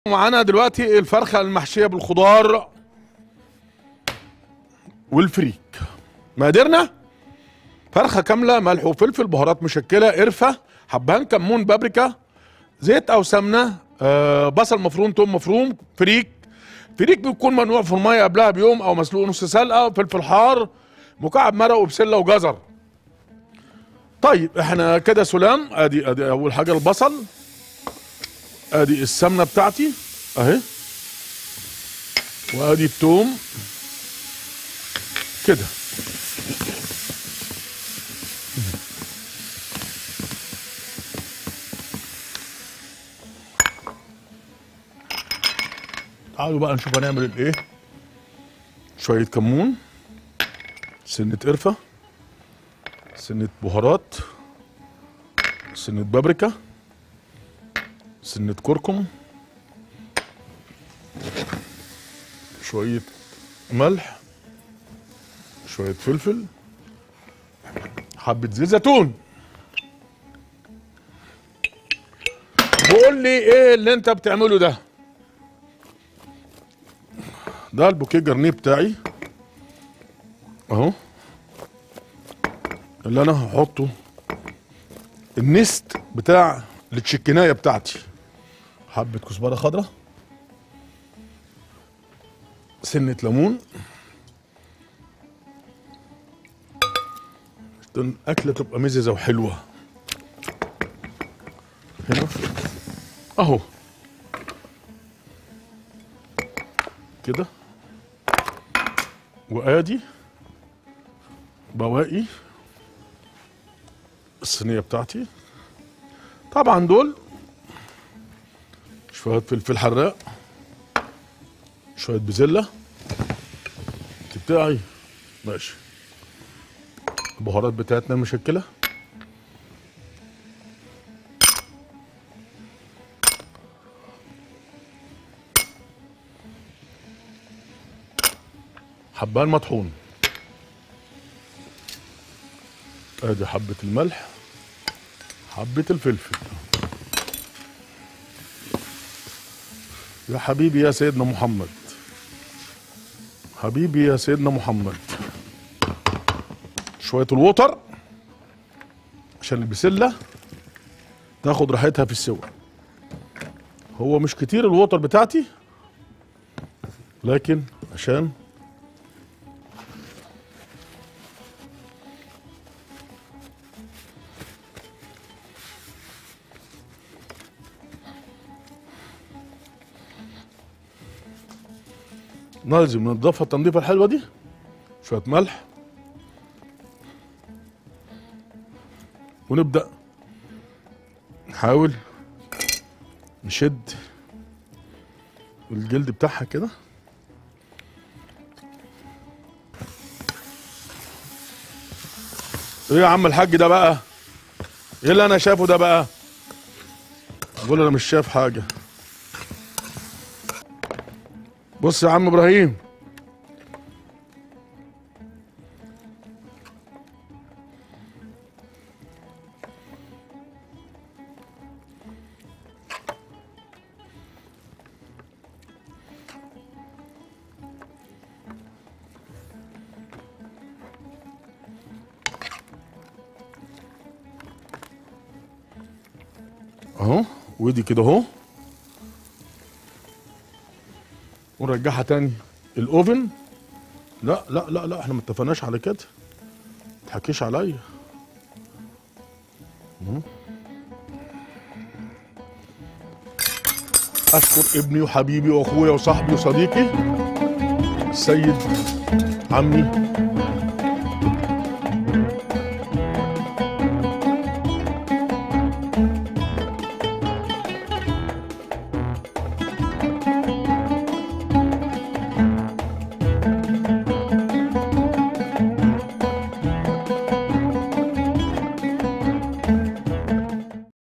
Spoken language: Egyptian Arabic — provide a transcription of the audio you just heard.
معانا دلوقتي الفرخه المحشيه بالخضار والفريك مقاديرنا فرخه كامله ملح وفلفل بهارات مشكله قرفه حبهان كمون بابريكا زيت او سمنه آه بصل مفروم توم مفروم فريك فريك بيكون منوع في الميه قبلها بيوم او مسلوق نص سلقه فلفل حار مكعب مرق وبسله وجزر طيب احنا كده سلام ادي ادي اول حاجه البصل ادي السمنه بتاعتي اهي وادي التوم كده تعالوا بقى نشوف هنعمل الايه شويه كمون سنه قرفه سنه بهارات سنه بابريكا سنة كركم شوية ملح شوية فلفل حبة زيت زيتون بقول لي ايه اللي انت بتعمله ده ده البوكيه جرنيه بتاعي اهو اللي انا هحطه النست بتاع التشكنايه بتاعتي حبة كزبرة خضراء سنة ليمون عشان الأكلة تبقى مززة وحلوة هنا أهو كده وآدي بواقي الصينية بتاعتي طبعا دول شوية فلفل حراق شوية بزلة بتاعي ماشي البهارات بتاعتنا مشكلة حبان مطحون ادي حبة الملح حبة الفلفل يا حبيبي يا سيدنا محمد حبيبي يا سيدنا محمد شوية الوتر عشان البسلة تاخد راحتها في السوا هو مش كتير الوتر بتاعتي لكن عشان لازم ننضفها التنظيفه الحلوه دي شويه ملح ونبدا نحاول نشد الجلد بتاعها كده ايه يا عم الحاج ده بقى ايه اللي انا شايفه ده بقى بقول انا مش شايف حاجه بص يا عم ابراهيم اهو ودي كده اهو ونرجعها تاني الاوفن لا لا لا لا احنا ما اتفقناش على كده ما تحكيش عليا مم. اشكر ابني وحبيبي واخويا وصاحبي وصديقي السيد عمي